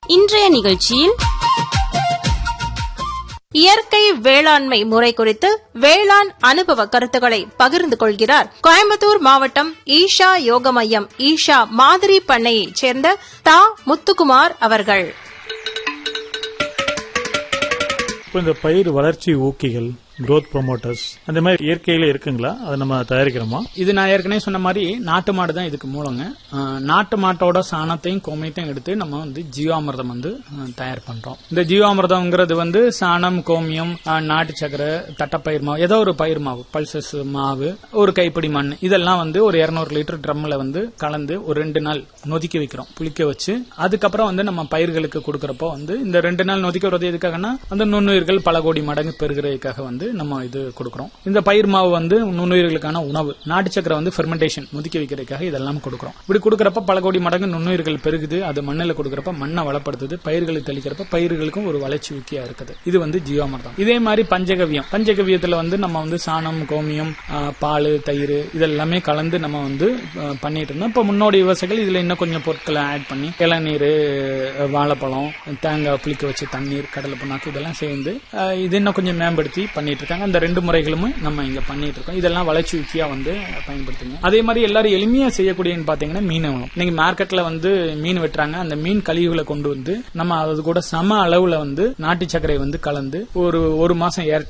இன்றைய நிகழ்ச்சியில் இயற்கை வேளாண்மை முறை குறித்து வேளாண் அனுபவ கருத்துக்களை பகிர்ந்து கொள்கிறார் கோயம்புத்தூர் மாவட்டம் ஈஷா யோக மையம் ஈஷா மாதிரி பண்ணையைச் சேர்ந்த தா முத்துக்குமார் அவர்கள் இப்போ இந்த பயிர் வளர்ச்சி ஊக்கிகள் growth ப்ரொமோட்டர்ஸ் அந்த மாதிரி இயற்கையில இருக்குங்களா அதை நம்ம தயாரிக்கிறோமா இது நான் ஏற்கனவே சொன்ன மாதிரி நாட்டு மாடு தான் இதுக்கு மூலங்க அஹ், நாட்டு மாட்டோட சாணத்தையும் கோமியத்தையும் எடுத்து நம்ம வந்து ஜீவாமிர்தம் வந்து அஹ், தயார் பண்றோம் இந்த ஜீவாமிர்தம்ங்கிறது வந்து சாணம் கோமியம் அஹ், நாட்டு சக்கரை தட்டப்பயிர் மாவு ஏதோ ஒரு பயிர் மாவு பல்சஸ் மாவு ஒரு கைப்பிடி மண் இதெல்லாம் வந்து ஒரு 200 லிட்டர் ட்ரம்ல வந்து கலந்து ஒரு ரெண்டு நாள் நொதிக்க வைக்கிறோம் புளிக்க வச்சு அதுக்கப்புறம் வந்து நம்ம பயிர்களுக்கு கொடுக்கறப்போ வந்து இந்த ரெண்டு நாள் நொதிக்க விடுறது எதுக்காகனா அந்த நுண்ணுயிர்கள் பல கோடி மடங்கு பெருகிறதுக்காக வந்து நம்ம இது கொடுக்கறோம் இந்த பயிர் மாவு வந்து நுண்ணுயிர்களுக்கான உணவு நாட்டு சக்கரை வந்து ஃபெர்மெண்டேஷன் முதிக்க வைக்கிறதுக்காக இதெல்லாம் கொடுக்கறோம் இப்படி கொடுக்கறப்ப பல கோடி மடங்கு நுண்ணுயிர்கள் பெருகுது அது மண்ணில் கொடுக்கறப்ப மண்ணை வளப்படுத்துது பயிர்களுக்கு தெளிக்கிறப்ப பயிர்களுக்கும் ஒரு வளர்ச்சி ஊக்கியா இருக்குது இது வந்து ஜீவாமிர்தம் இதே மாதிரி பஞ்சகவியம் பஞ்சகவியத்துல வந்து நம்ம வந்து சாணம் கோமியம் ஆ, பால் தயிர் இதெல்லாமே கலந்து நம்ம வந்து ஆ, பண்ணிட்டு இருந்தோம் இப்ப முன்னோடி விவசாயிகள் இதுல இன்னும் கொஞ்சம் பொருட்களை ஆட் பண்ணி இளநீர் வாழைப்பழம் தேங்காய் புளிக்க வச்சு தண்ணீர் கடலை புண்ணாக்கு இதெல்லாம் சேர்ந்து ஆ, இது இன்னும் கொஞ்சம் மேம்படுத்தி பண்ணிட்டு இருக்காங்க அந்த ரெண்டு முறைகளுமே நம்ம இங்க பண்ணிட்டு இருக்கோம் இதெல்லாம் வளர்ச்சி ஊக்கியா வந்து பயன்படுத்துங்க அதே மாதிரி எல்லாரும் எளிமையா செய்யக்கூடியன்னு பாத்தீங்கன்னா மீன் வளம் நீங்க மார்க்கெட்ல வந்து மீன் வெட்டுறாங்க அந்த மீன் கழிவுகளை கொண்டு வந்து நம்ம அது கூட சம அளவுல வந்து நாட்டு சர்க்கரை வந்து கலந்து ஒரு ஒரு மாசம் ஏர்